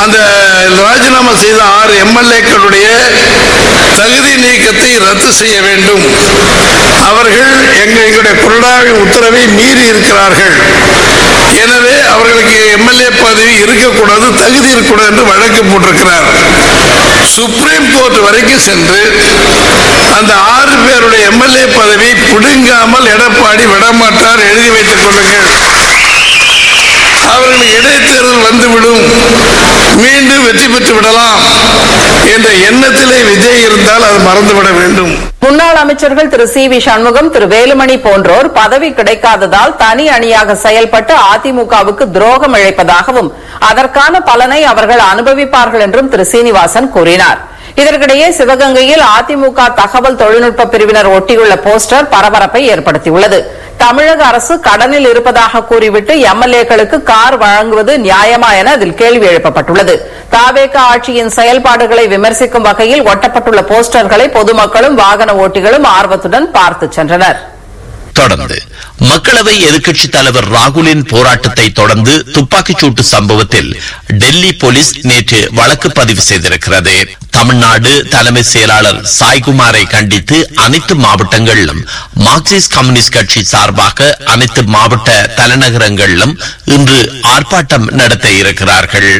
அந்த ராஜினாமா செய்த ஆறு எம்எல்ஏக்களுடைய தகுதி நீக்கத்தை ரத்து செய்ய வேண்டும் அவர்கள் எங்க எங்களுடைய கொறடாவின் உத்தரவை மீறி இருக்கிறார்கள் எனவே அவர்களுக்கு எம்எல்ஏ பதவி இருக்கக்கூடாது தகுதி இருக்கக்கூடாது என்று வழக்கு போட்டிருக்கிறார் சுப்ரீம் கோர்ட் வரைக்கும் சென்று அந்த ஆறு பேருடைய எம்எல்ஏ பதவி பிடுங்காமல் எடப்பாடி விடமாட்டார் எழுதி வைத்துக் கொள்ளுங்கள் அவர்களுக்கு இடைத்தேர்தல் வந்துவிடும் மீண்டும் வெற்றி பெற்று விடலாம் என்ற எண்ணத்திலே விஜய் இருந்தால் அது மறந்துவிட வேண்டும் முன்னாள் அமைச்சர்கள் திரு சி வி சண்முகம் திரு வேலுமணி போன்றோர் பதவி கிடைக்காததால் தனி அணியாக செயல்பட்டு அதிமுகவுக்கு துரோகம் இழைப்பதாகவும் அதற்கான பலனை அவர்கள் அனுபவிப்பார்கள் என்றும் திரு சீனிவாசன் கூறினார் இதற்கிடையே சிவகங்கையில் அதிமுக தகவல் தொழில்நுட்ப பிரிவினர் ஒட்டியுள்ள போஸ்டர் பரபரப்பை ஏற்படுத்தியுள்ளது தமிழக அரசு கடனில் இருப்பதாக கூறிவிட்டு எம்எல்ஏக்களுக்கு கார் வழங்குவது நியாயமா என அதில் கேள்வி எழுப்பப்பட்டுள்ளது தாவேக ஆட்சியின் செயல்பாடுகளை விமர்சிக்கும் வகையில் ஒட்டப்பட்டுள்ள போஸ்டர்களை பொதுமக்களும் வாகன ஓட்டிகளும் ஆர்வத்துடன் பார்த்து சென்றனர் தொடர்ந்து மக்களவை எதிர்க்கட்சித் தலைவர் ராகுலின் போராட்டத்தை தொடர்ந்து துப்பாக்கிச் சூட்டு சம்பவத்தில் டெல்லி போலீஸ் நேற்று வழக்கு பதிவு செய்திருக்கிறது தமிழ்நாடு தலைமை செயலாளர் சாய்குமாரை கண்டித்து அனைத்து மாவட்டங்களிலும் மார்க்சிஸ்ட் கம்யூனிஸ்ட் கட்சி சார்பாக அனைத்து மாவட்ட தலைநகரங்களிலும் இன்று ஆர்ப்பாட்டம் நடத்த இருக்கிறார்கள்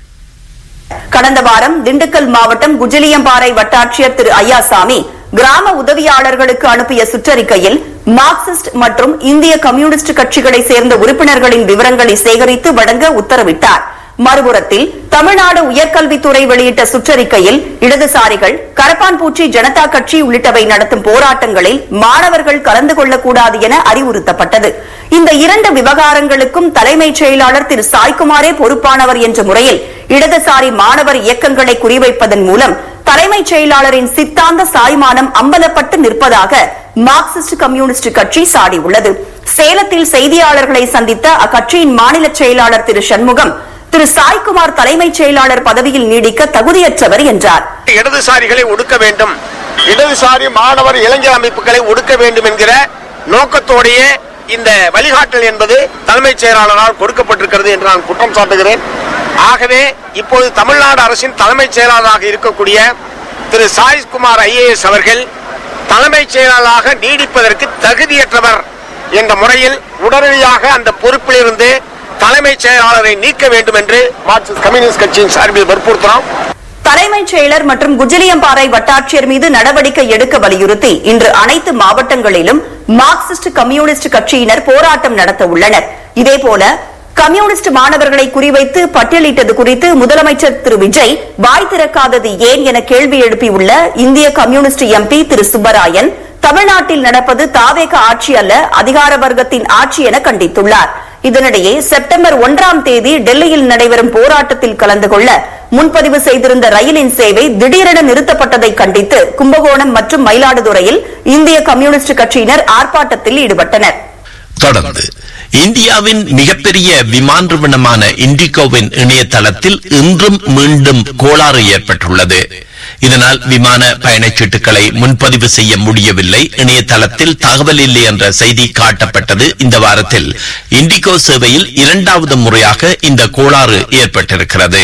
கடந்த வாரம் திண்டுக்கல் மாவட்டம் குஜிலியம்பாறை வட்டாட்சியர் திரு ஐயாசாமி கிராம உதவியாளர்களுக்கு அனுப்பிய சுற்றறிக்கையில் மார்க்சிஸ்ட் மற்றும் இந்திய கம்யூனிஸ்ட் கட்சிகளை சேர்ந்த உறுப்பினர்களின் விவரங்களை சேகரித்து வழங்க உத்தரவிட்டார் மறுபுறத்தில் தமிழ்நாடு உயர்கல்வித்துறை வெளியிட்ட சுற்றறிக்கையில் இடதுசாரிகள் கரப்பான்பூச்சி ஜனதா கட்சி உள்ளிட்டவை நடத்தும் போராட்டங்களில் மாணவர்கள் கலந்து கொள்ளக்கூடாது என அறிவுறுத்தப்பட்டது இந்த இரண்டு விவகாரங்களுக்கும் தலைமைச் செயலாளர் திரு சாய்குமாரே பொறுப்பானவர் என்ற முறையில் இடதுசாரி மாணவர் இயக்கங்களை குறிவைப்பதன் மூலம் தலைமைச் செயலாளரின் சித்தாந்த சாய்மானம் அம்பலப்பட்டு நிற்பதாக மார்க்சிஸ்ட் கம்யூனிஸ்ட் கட்சி சாடியுள்ளது சேலத்தில் செய்தியாளர்களை சந்தித்த அக்கட்சியின் மாநில செயலாளர் திரு சண்முகம் திரு சாய்குமார் தலைமைச் செயலாளர் பதவியில் நீடிக்க தகுதியற்றவர் என்றார் இடதுசாரிகளை ஒடுக்க வேண்டும் இடதுசாரி மாணவர் இளைஞர் அமைப்புகளை ஒடுக்க வேண்டும் என்கிற நோக்கத்தோடையே இந்த வழிகாட்டல் என்பது தலைமைச் செயலாளரால் கொடுக்கப்பட்டிருக்கிறது என்று நான் குற்றம் சாட்டுகிறேன் ஆகவே இப்போது தமிழ்நாடு அரசின் தலைமைச் செயலாளராக இருக்கக்கூடிய திரு சாய்குமார் ஐஏஎஸ் அவர்கள் தலைமைச் செயலாளராக நீடிப்பதற்கு தகுதியற்றவர் என்ற முறையில் உடனடியாக அந்த பொறுப்பிலிருந்து தலைமைச் செயலாளரை நீக்க வேண்டும் என்று மார்க்சிஸ்ட் கம்யூனிஸ்ட் கட்சியின் சார்பில் வற்புறுத்துகிறோம் தலைமைச் செயலர் மற்றும் குஜிலியம்பாறை வட்டாட்சியர் மீது நடவடிக்கை எடுக்க வலியுறுத்தி இன்று அனைத்து மாவட்டங்களிலும் மார்க்சிஸ்ட் கம்யூனிஸ்ட் கட்சியினர் போராட்டம் நடத்த உள்ளனர் இதேபோல கம்யூனிஸ்ட் மாணவர்களை குறிவைத்து பட்டியலிட்டது குறித்து முதலமைச்சர் திரு விஜய் வாய் திறக்காதது ஏன் என கேள்வி எழுப்பியுள்ள இந்திய கம்யூனிஸ்ட் எம்பி திரு சுப்பராயன் தமிழ்நாட்டில் நடப்பது தாவேக ஆட்சி அல்ல அதிகார வர்க்கத்தின் ஆட்சி என கண்டித்துள்ளார் இதனிடையே செப்டம்பர் ஒன்றாம் தேதி டெல்லியில் நடைபெறும் போராட்டத்தில் கலந்து கொள்ள முன்பதிவு செய்திருந்த ரயிலின் சேவை திடீரென நிறுத்தப்பட்டதை கண்டித்து கும்பகோணம் மற்றும் மயிலாடுதுறையில் இந்திய கம்யூனிஸ்ட் கட்சியினர் ஆர்ப்பாட்டத்தில் ஈடுபட்டனர் தொடர்ந்து இந்தியாவின் மிகப்பெரிய விமான நிறுவனமான இண்டிகோவின் இணையதளத்தில் இன்றும் மீண்டும் கோளாறு ஏற்பட்டுள்ளது இதனால் விமான பயணச்சீட்டுகளை முன்பதிவு செய்ய முடியவில்லை இணையதளத்தில் தகவல் இல்லை என்ற செய்தி காட்டப்பட்டது இந்த வாரத்தில் இண்டிகோ சேவையில் இரண்டாவது முறையாக இந்த கோளாறு ஏற்பட்டிருக்கிறது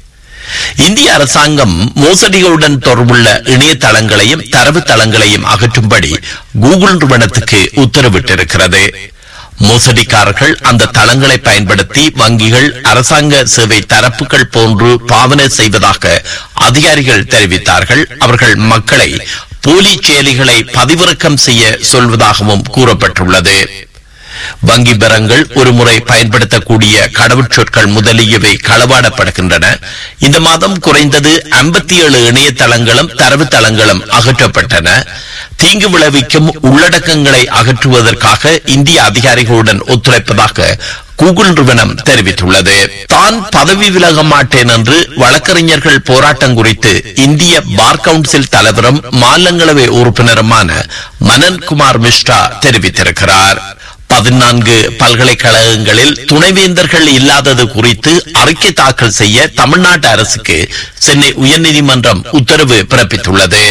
இந்திய அரசாங்கம் மோசடிகளுடன் தொடர்புள்ள இணையதளங்களையும் தரவு தளங்களையும் அகற்றும்படி கூகுள் நிறுவனத்துக்கு உத்தரவிட்டிருக்கிறது மோசடிக்காரர்கள் அந்த தளங்களை பயன்படுத்தி வங்கிகள் அரசாங்க சேவை தரப்புகள் போன்று பாவனை செய்வதாக அதிகாரிகள் தெரிவித்தார்கள் அவர்கள் மக்களை போலி செயலிகளை பதிவிறக்கம் செய்ய சொல்வதாகவும் கூறப்பட்டுள்ளது வங்கி பெறங்கள் ஒருமுறை பயன்படுத்தக்கூடிய கடவுச்சொற்கள் முதலியவை களவாடப்படுகின்றன இந்த மாதம் குறைந்தது 57 ஏழு இணையதளங்களும் தரவுத்தளங்களும் அகற்றப்பட்டன தீங்கு விளைவிக்கும் உள்ளடக்கங்களை அகற்றுவதற்காக இந்திய அதிகாரிகளுடன் ஒத்துழைப்பதாக கூகுள் நிறுவனம் தெரிவித்துள்ளது தான் பதவி விலக மாட்டேன் என்று வழக்கறிஞர்கள் போராட்டம் குறித்து இந்திய பார் கவுன்சில் தலைவரும் மாநிலங்களவை உறுப்பினருமான மனன் குமார் மிஸ்ரா தெரிவித்திருக்கிறார் பதினான்கு பல்கலைக்கழகங்களில் துணைவேந்தர்கள் இல்லாதது குறித்து அறிக்கை தாக்கல் செய்ய தமிழ்நாட்டு அரசுக்கு சென்னை உயர்நீதிமன்றம் உத்தரவு பிறப்பித்துள்ளது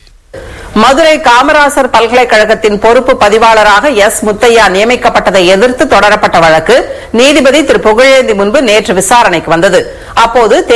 மதுரை காமராசர் பல்கலைக்கழகத்தின் பொறுப்பு பதிவாளராக எஸ் முத்தையா நியமிக்கப்பட்டதை எதிர்த்து தொடரப்பட்ட வழக்கு நீதிபதி திரு புகழேந்தி முன்பு நேற்று விசாரணைக்கு வந்தது அப்போது